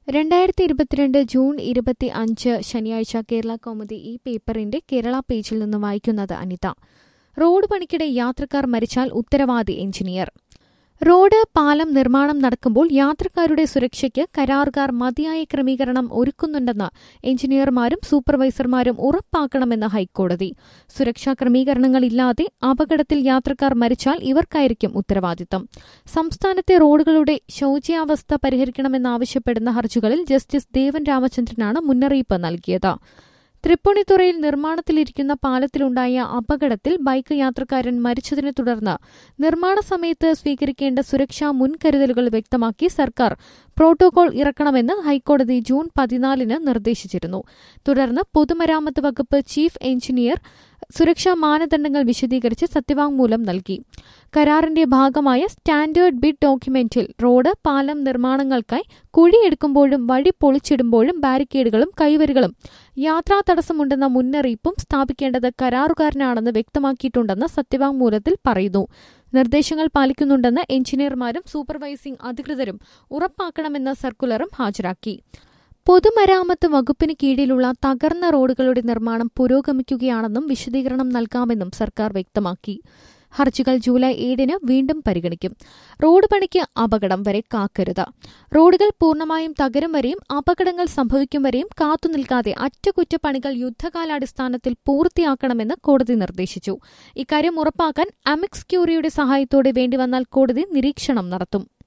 രണ്ടായിരത്തി ഇരുപത്തിരണ്ട് ജൂൺ ഇരുപത്തി അഞ്ച് ശനിയാഴ്ച കേരള കൗമുദി ഈ പേപ്പറിന്റെ കേരള പേജിൽ നിന്ന് വായിക്കുന്നത് അനിത റോഡ് പണിക്കിടെ യാത്രക്കാർ മരിച്ചാൽ ഉത്തരവാദി എഞ്ചിനീയർ റോഡ് പാലം നിർമ്മാണം നടക്കുമ്പോൾ യാത്രക്കാരുടെ സുരക്ഷയ്ക്ക് കരാറുകാർ മതിയായ ക്രമീകരണം ഒരുക്കുന്നുണ്ടെന്ന് എഞ്ചിനീയർമാരും സൂപ്പർവൈസർമാരും ഉറപ്പാക്കണമെന്ന് ഹൈക്കോടതി സുരക്ഷാ ക്രമീകരണങ്ങളില്ലാതെ അപകടത്തിൽ യാത്രക്കാർ മരിച്ചാൽ ഇവർക്കായിരിക്കും ഉത്തരവാദിത്തം സംസ്ഥാനത്തെ റോഡുകളുടെ ശോച്യാവസ്ഥ പരിഹരിക്കണമെന്നാവശ്യപ്പെടുന്ന ഹർജികളിൽ ജസ്റ്റിസ് ദേവൻ രാമചന്ദ്രനാണ് മുന്നറിയിപ്പ് നൽകിയത് തൃപ്പൂണിത്തുറയിൽ നിർമ്മാണത്തിലിരിക്കുന്ന പാലത്തിലുണ്ടായ അപകടത്തിൽ ബൈക്ക് യാത്രക്കാരൻ മരിച്ചതിനെ തുടർന്ന് നിർമ്മാണ സമയത്ത് സ്വീകരിക്കേണ്ട സുരക്ഷാ മുൻകരുതലുകൾ വ്യക്തമാക്കി സർക്കാർ പ്രോട്ടോകോൾ ഇറക്കണമെന്ന് ഹൈക്കോടതി ജൂൺ പതിനാലിന് നിർദ്ദേശിച്ചിരുന്നു തുടർന്ന് പൊതുമരാമത്ത് വകുപ്പ് ചീഫ് എഞ്ചിനീയർ സുരക്ഷാ മാനദണ്ഡങ്ങൾ വിശദീകരിച്ച് സത്യവാങ്മൂലം നൽകി കരാറിന്റെ ഭാഗമായ സ്റ്റാൻഡേർഡ് ബിഡ് ഡോക്യുമെന്റിൽ റോഡ് പാലം നിർമ്മാണങ്ങൾക്കായി കുഴിയെടുക്കുമ്പോഴും വഴി പൊളിച്ചിടുമ്പോഴും ബാരിക്കേഡുകളും കൈവരികളും യാത്രാ തടസ്സമുണ്ടെന്ന മുന്നറിയിപ്പും സ്ഥാപിക്കേണ്ടത് കരാറുകാരനാണെന്ന് വ്യക്തമാക്കിയിട്ടുണ്ടെന്ന് സത്യവാങ്മൂലത്തിൽ പറയുന്നു നിർദ്ദേശങ്ങൾ പാലിക്കുന്നുണ്ടെന്ന് എഞ്ചിനീയർമാരും സൂപ്പർവൈസിംഗ് അധികൃതരും ഉറപ്പാക്കണമെന്ന സർക്കുലറും ഹാജരാക്കി പൊതുമരാമത്ത് വകുപ്പിന് കീഴിലുള്ള തകർന്ന റോഡുകളുടെ നിർമ്മാണം പുരോഗമിക്കുകയാണെന്നും വിശദീകരണം നൽകാമെന്നും സർക്കാർ വ്യക്തമാക്കി ഹർജികൾ ജൂലൈ ഏഴിന് വീണ്ടും പരിഗണിക്കും റോഡ് പണിക്ക് അപകടം വരെ കാക്കരുത് റോഡുകൾ പൂർണ്ണമായും തകരും വരെയും അപകടങ്ങൾ സംഭവിക്കും വരെയും കാത്തുനിൽക്കാതെ അറ്റകുറ്റപ്പണികൾ യുദ്ധകാലാടിസ്ഥാനത്തിൽ പൂർത്തിയാക്കണമെന്ന് കോടതി നിർദ്ദേശിച്ചു ഇക്കാര്യം ഉറപ്പാക്കാൻ അമിക്സ് ക്യൂറിയുടെ സഹായത്തോടെ വേണ്ടിവന്നാൽ കോടതി നിരീക്ഷണം നടത്തും